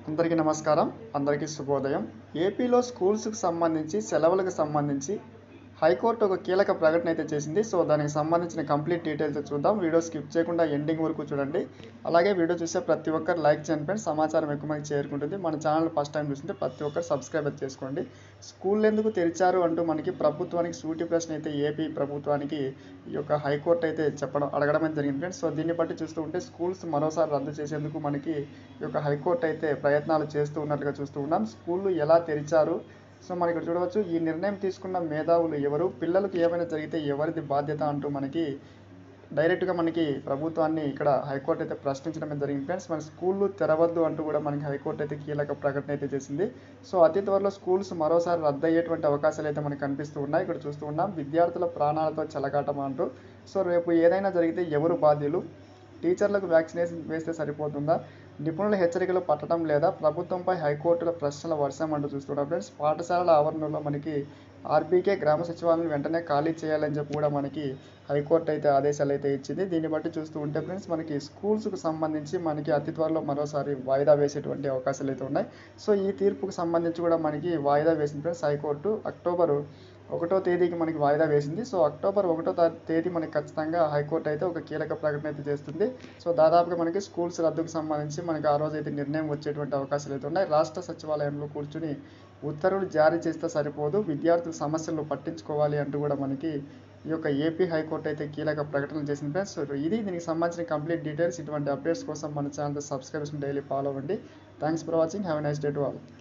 అందరికీ నమస్కారం అందరికీ శుభోదయం ఏపీలో స్కూల్స్కి సంబంధించి సెలవులకు సంబంధించి హైకోర్టు ఒక కీలక ప్రకటన అయితే చేసింది సో దానికి సంబంధించిన కంప్లీట్ డీటెయిల్స్ చూద్దాం వీడియో స్కిప్ చేయకుండా ఎండింగ్ వరకు చూడండి అలాగే వీడియో చూసే ప్రతి ఒక్కరు లైక్ చేయండి ఫ్రెండ్స్ సమాచారం ఎక్కువ మంది చేరుకుంటుంది మన ఛానల్ ఫస్ట్ టైం చూస్తుంటే ప్రతి ఒక్కరు సబ్స్క్రైబ్ అయితే చేసుకోండి స్కూల్ ఎందుకు తెరిచారు అంటూ మనకి ప్రభుత్వానికి సూటి ప్రశ్న అయితే ఏపీ ప్రభుత్వానికి ఈ యొక్క హైకోర్టు అయితే చెప్పడం అడగడం అయితే జరిగింది ఫ్రెండ్స్ సో దీన్ని బట్టి చూస్తూ ఉంటే స్కూల్స్ మరోసారి రద్దు చేసేందుకు మనకి ఈ యొక్క హైకోర్టు అయితే ప్రయత్నాలు చేస్తూ ఉన్నట్లుగా చూస్తూ ఉన్నాం స్కూళ్ళు ఎలా తెరిచారు సో మనం ఇక్కడ చూడవచ్చు ఈ నిర్ణయం తీసుకున్న మేధావులు ఎవరు పిల్లలకు ఏమైనా జరిగితే ఎవరిది బాధ్యత అంటూ మనకి డైరెక్ట్గా మనకి ప్రభుత్వాన్ని ఇక్కడ హైకోర్టు అయితే ప్రశ్నించడం అయితే జరిగింది ఫ్రెండ్స్ మన స్కూళ్ళు తెరవద్దు అంటూ కూడా మనకి హైకోర్టు అయితే కీలక ప్రకటన అయితే చేసింది సో అతి త్వరలో స్కూల్స్ మరోసారి రద్దు అయ్యేటువంటి అవకాశాలు అయితే మనకు కనిపిస్తూ ఉన్నాయి ఇక్కడ చూస్తూ ఉన్నాం విద్యార్థుల ప్రాణాలతో చెలగాటం అంటూ సో రేపు ఏదైనా జరిగితే ఎవరు బాధ్యులు టీచర్లకు వ్యాక్సినేషన్ వేస్తే సరిపోతుందా నిపుణుల హెచ్చరికలు పట్టడం లేదా ప్రభుత్వంపై హైకోర్టుల ప్రశ్నల వర్షం అంటూ చూస్తున్నాం ఫ్రెండ్స్ పాఠశాలల ఆవరణలో మనకి ఆర్బీకే గ్రామ సచివాలయం వెంటనే ఖాళీ చేయాలని చెప్పి కూడా మనకి హైకోర్టు అయితే ఆదేశాలు అయితే ఇచ్చింది దీన్ని బట్టి చూస్తూ ఉంటే ఫ్రెండ్స్ మనకి స్కూల్స్కి సంబంధించి మనకి అతి త్వరలో మరోసారి వాయిదా వేసేటువంటి అవకాశాలు అయితే ఉన్నాయి సో ఈ తీర్పుకు సంబంధించి కూడా మనకి వాయిదా వేసింది ఫ్రెండ్స్ హైకోర్టు అక్టోబరు ఒకటో తేదీకి మనకి వాయిదా వేసింది సో అక్టోబర్ ఒకటో తా- తేదీ మనకి ఖచ్చితంగా హైకోర్టు అయితే ఒక కీలక ప్రకటన అయితే చేస్తుంది సో దాదాపుగా మనకి స్కూల్స్ రద్దుకు సంబంధించి మనకి ఆ రోజు అయితే నిర్ణయం వచ్చేటువంటి అవకాశాలు అయితే ఉన్నాయి రాష్ట్ర సచివాలయంలో కూర్చుని ఉత్తర్వులు జారీ చేస్తే సరిపోదు విద్యార్థుల సమస్యలను పట్టించుకోవాలి అంటూ కూడా మనకి ఈ యొక్క ఏపీ హైకోర్టు అయితే కీలక ప్రకటన చేసింది ఫ్రెండ్స్ సో ఇది దీనికి సంబంధించిన కంప్లీట్ డీటెయిల్స్ ఇటువంటి అప్డేట్స్ కోసం మన ఛానల్ సబ్స్క్రైబ్ డైలీ ఫాలో అవ్వండి thanks for watching have nice day to all